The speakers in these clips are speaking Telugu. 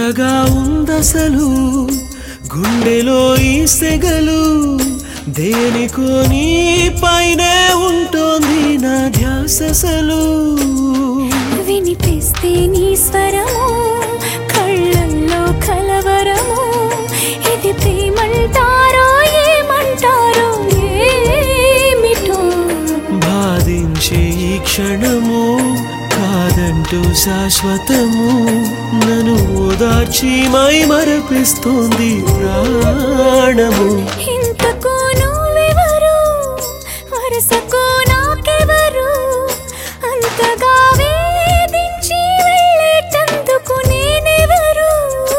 ఎంతగా ఉందసలు గుండెలో ఈ సెగలు దేనికో నీ పైనే ఉంటోంది నా ధ్యాససలు వినిపిస్తే నీ స్వరము కళ్ళల్లో కలవరము ఇది ప్రేమంటారో ఏమంటారో ఏమిటో బాధించే ఈ క్షణము కాదంటూ శాశ్వతము నన్ను ఓదార్చి మై మరపిస్తోంది ప్రాణము ఇంతకు నువ్వెవరు వరసకు నాకెవరు అంతగా వేధించి వెళ్ళేటందుకు నేనెవరు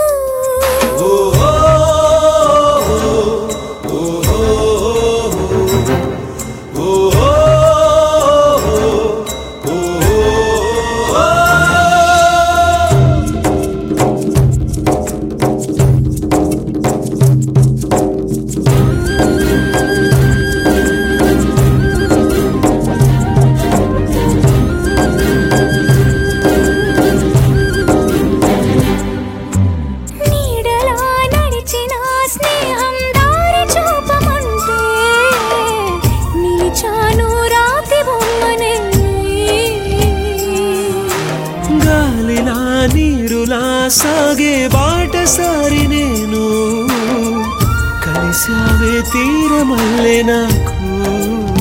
నీడలా నడిచిన స్నేహం దారి చూపమంటే నిలిచాను రాతి బొమ్మనే గాలిలా నీరులా సాగే బాటసారి నేను కలిసావే తీరమల్లే నాకు